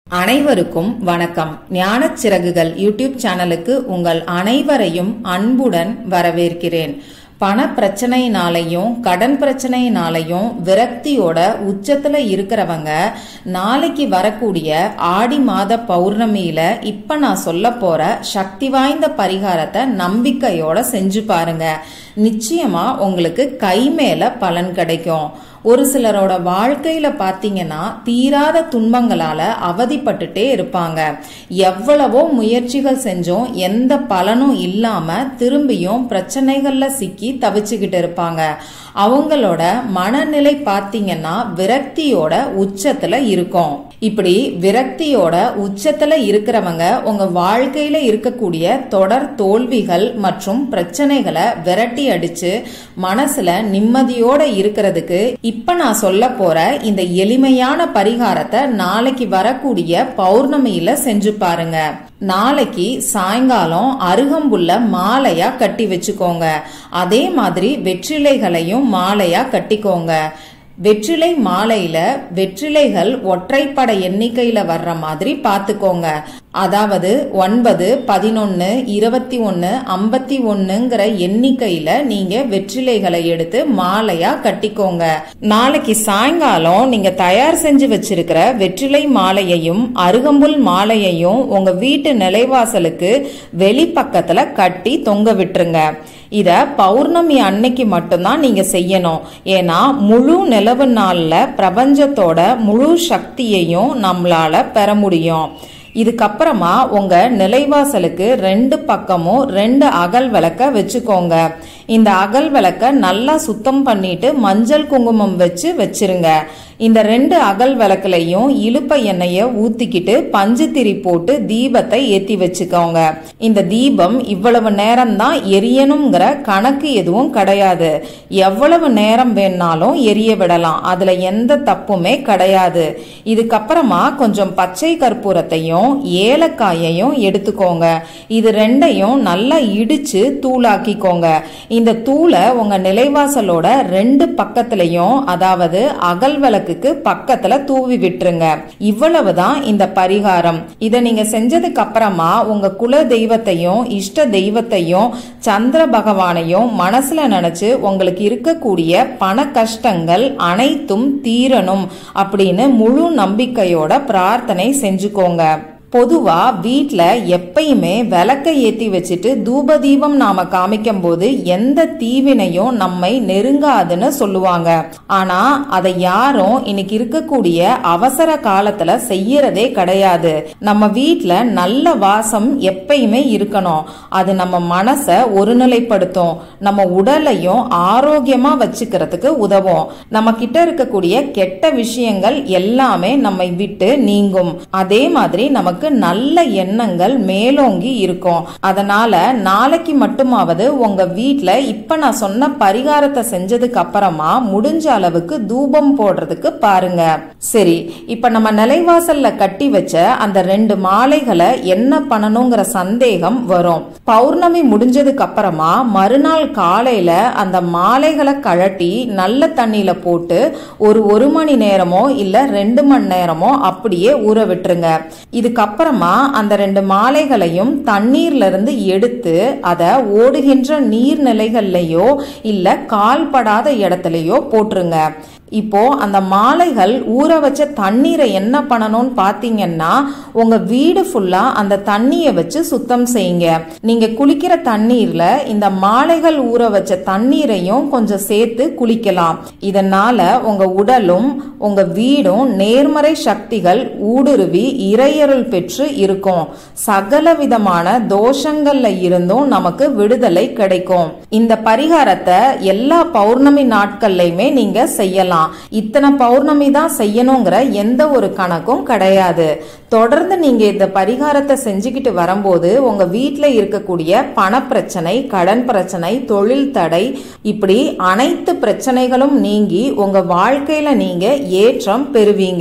அனைவருக்கும் வணக்கம் ஞானச் சிறகுகள் யூடியூப் சேனலுக்கு உங்கள் அனைவரையும் அன்புடன் வரவேற்கிறேன் பண பிரச்சனையினாலையும் கடன் பிரச்சனையினாலையும் விரக்தியோட உச்சத்துல இருக்கிறவங்க நாளைக்கு வரக்கூடிய ஆடி மாத பௌர்ணமியில இப்ப நான் சொல்ல போற சக்தி வாய்ந்த பரிகாரத்தை நம்பிக்கையோட செஞ்சு பாருங்க நிச்சயமா உங்களுக்கு கை மேல பலன் கிடைக்கும் ஒரு சிலரோட வாழ்க்கையில பாத்தீங்கன்னா தீராத துன்பங்களால அவதிப்பட்டுட்டே இருப்பாங்க எவ்வளவோ முயற்சிகள் செஞ்சும் எந்த பலனும் இல்லாம திரும்பியும் பிரச்சனைகள்ல சிக்கி தவிச்சுக்கிட்டு இருப்பாங்க அவங்களோட மனநிலை பாத்தீங்கன்னா விரக்தியோட உச்சத்துல இருக்கும் இப்படி விரக்தியோட உச்சத்துல இருக்கிறவங்க உங்க வாழ்க்கையில இருக்கக்கூடிய தொடர் தோல்விகள் மற்றும் பிரச்சனைகளை விரட்டி அடிச்சு மனசுல நிம்மதியோட இருக்கிறதுக்கு இப்ப நான் சொல்ல போற இந்த எளிமையான பரிகாரத்தை நாளைக்கு வரக்கூடிய பௌர்ணமியில செஞ்சு பாருங்க நாளைக்கு சாயங்காலம் அருகம்புல்ல மாலையா கட்டி வச்சுக்கோங்க அதே மாதிரி வெற்றிலைகளையும் மாலையா கட்டிக்கோங்க வெற்றிலை மாலையில வெற்றிலைகள் ஒற்றைப்பட எண்ணிக்கையில வர்ற மாதிரி பாத்துக்கோங்க அதாவது ஒன்பது பதினொன்னு இருபத்தி ஒன்னு ஐம்பத்தி ஒன்னுங்கிற எண்ணிக்கையில நீங்க வெற்றிலைகளை எடுத்து மாலையா கட்டிக்கோங்க நாளைக்கு சாயங்காலம் நீங்க தயார் செஞ்சு வச்சிருக்கிற வெற்றிலை மாலையையும் அருகம்புல் மாலையையும் உங்க வீட்டு நிலைவாசலுக்கு வெளிப்பக்கத்துல கட்டி தொங்க விட்டுருங்க இத பௌர்ணமி அன்னைக்கு மட்டும்தான் நீங்க செய்யணும் ஏன்னா முழு நிலவு நாள்ல பிரபஞ்சத்தோட முழு சக்தியையும் நம்மளால பெற முடியும் இதுக்கப்புறமா உங்க நிலைவாசலுக்கு ரெண்டு பக்கமும் ரெண்டு அகல் விளக்க வச்சுக்கோங்க இந்த அகல் விளக்க நல்லா சுத்தம் பண்ணிட்டு மஞ்சள் குங்குமம் வச்சு வச்சிருங்க இந்த ரெண்டு அகல் விளக்குலையும் இழுப்ப எண்ணெய ஊத்திக்கிட்டு பஞ்சுத்திரி போட்டு தீபத்தை ஏத்தி வச்சுக்கோங்க இந்த தீபம் இவ்வளவு நேரம் தான் எரியணுங்கிற கணக்கு எதுவும் கிடையாது எவ்வளவு நேரம் வேணாலும் எரிய விடலாம் அதுல எந்த தப்புமே கிடையாது இதுக்கப்புறமா கொஞ்சம் பச்சை கற்பூரத்தையும் ஏலக்காயையும் எடுத்துக்கோங்க இது ரெண்டையும் நல்லா இடிச்சு தூளாக்கிக்கோங்க இந்த தூளை உங்க நிலைவாசலோட ரெண்டு பக்கத்துலயும் அதாவது அகல் விளக்குக்கு பக்கத்துல தூவி விட்டுருங்க இவ்வளவுதான் இந்த பரிகாரம் இதை நீங்க செஞ்சதுக்கு அப்புறமா உங்க குல தெய்வத்தையும் இஷ்ட தெய்வத்தையும் சந்திர பகவானையும் மனசுல நினைச்சு உங்களுக்கு இருக்கக்கூடிய பண கஷ்டங்கள் அனைத்தும் தீரணும் அப்படின்னு முழு நம்பிக்கையோட பிரார்த்தனை செஞ்சுக்கோங்க பொதுவா வீட்ல எப்பயுமே விளக்க ஏத்தி வச்சுட்டு தூப தீபம் நாம காமிக்கும் போது எந்த தீவினையும் நம்மை நெருங்காதுன்னு சொல்லுவாங்க ஆனா அதை யாரும் இன்னைக்கு இருக்கக்கூடிய அவசர காலத்துல செய்யறதே கிடையாது நம்ம வீட்ல நல்ல வாசம் எப்பயுமே இருக்கணும் அது நம்ம மனச ஒருநிலைப்படுத்தும் நம்ம உடலையும் ஆரோக்கியமா வச்சுக்கிறதுக்கு உதவும் நம்ம கிட்ட இருக்கக்கூடிய கெட்ட விஷயங்கள் எல்லாமே நம்மை விட்டு நீங்கும் அதே மாதிரி நமக்கு நல்ல எண்ணங்கள் மேலோங்கி இருக்கும் அதனால நாளைக்கு மட்டுமாவது உங்க வீட்ல இப்ப நான் சொன்ன பரிகாரத்தை செஞ்சதுக்கு அப்புறமா முடிஞ்ச அளவுக்கு தூபம் போடுறதுக்கு பாருங்க சரி இப்ப நம்ம நிலைவாசல்ல கட்டி வச்ச அந்த ரெண்டு மாலைகளை என்ன பண்ணணுங்கிற சந்தேகம் வரும் பௌர்ணமி முடிஞ்சதுக்கு அப்புறமா மறுநாள் காலையில அந்த மாலைகளை கழட்டி நல்ல தண்ணியில போட்டு ஒரு ஒரு மணி நேரமோ இல்ல ரெண்டு மணி நேரமோ அப்படியே ஊற விட்டுருங்க இதுக்கப்புறமா அந்த ரெண்டு மாலைகளையும் தண்ணீர்ல இருந்து எடுத்து அதை ஓடுகின்ற நீர்நிலைகள்லயோ இல்ல கால்படாத இடத்துலயோ போட்டுருங்க இப்போ அந்த மாலைகள் ஊற வச்ச தண்ணீரை என்ன பண்ணணும்னு பாத்தீங்கன்னா உங்க வீடு ஃபுல்லா அந்த தண்ணியை வச்சு சுத்தம் செய்யுங்க நீங்க குளிக்கிற தண்ணீர்ல இந்த மாலைகள் ஊற வச்ச தண்ணீரையும் கொஞ்சம் சேர்த்து குளிக்கலாம் இதனால உங்க உடலும் உங்க வீடும் நேர்மறை சக்திகள் ஊடுருவி இறையருள் பெற்று இருக்கும் சகல விதமான தோஷங்கள்ல இருந்தும் நமக்கு விடுதலை கிடைக்கும் இந்த பரிகாரத்தை எல்லா பௌர்ணமி நாட்கள்லயுமே நீங்க செய்யலாம் இத்தனை பௌர்ணமி தான் செய்யணுங்கிற எந்த ஒரு கணக்கும் கிடையாது தொடர்ந்து நீங்க இந்த பரிகாரத்தை செஞ்சுக்கிட்டு வரும்போது உங்க வீட்டுல இருக்கக்கூடிய பண பிரச்சனை கடன் பிரச்சனை தொழில் தடை இப்படி அனைத்து பிரச்சனைகளும் நீங்கி உங்க வாழ்க்கையில நீங்க ஏற்றம் பெறுவீங்க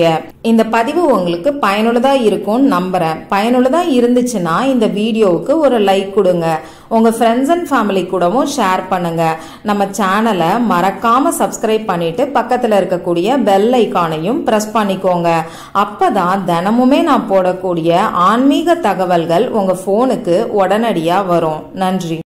இந்த பதிவு உங்களுக்கு பயனுள்ளதாக இருக்கும்னு நம்புகிறேன் பயனுள்ளதாக இருந்துச்சுன்னா இந்த வீடியோவுக்கு ஒரு லைக் கொடுங்க உங்கள் ஃப்ரெண்ட்ஸ் அண்ட் ஃபேமிலி கூடவும் ஷேர் பண்ணுங்க நம்ம சேனலை மறக்காமல் சப்ஸ்கிரைப் பண்ணிட்டு பக்கத்தில் இருக்கக்கூடிய பெல் ஐக்கானையும் ப்ரெஸ் பண்ணிக்கோங்க அப்போ தான் தினமுமே நான் போடக்கூடிய ஆன்மீக தகவல்கள் உங்கள் ஃபோனுக்கு உடனடியாக வரும் நன்றி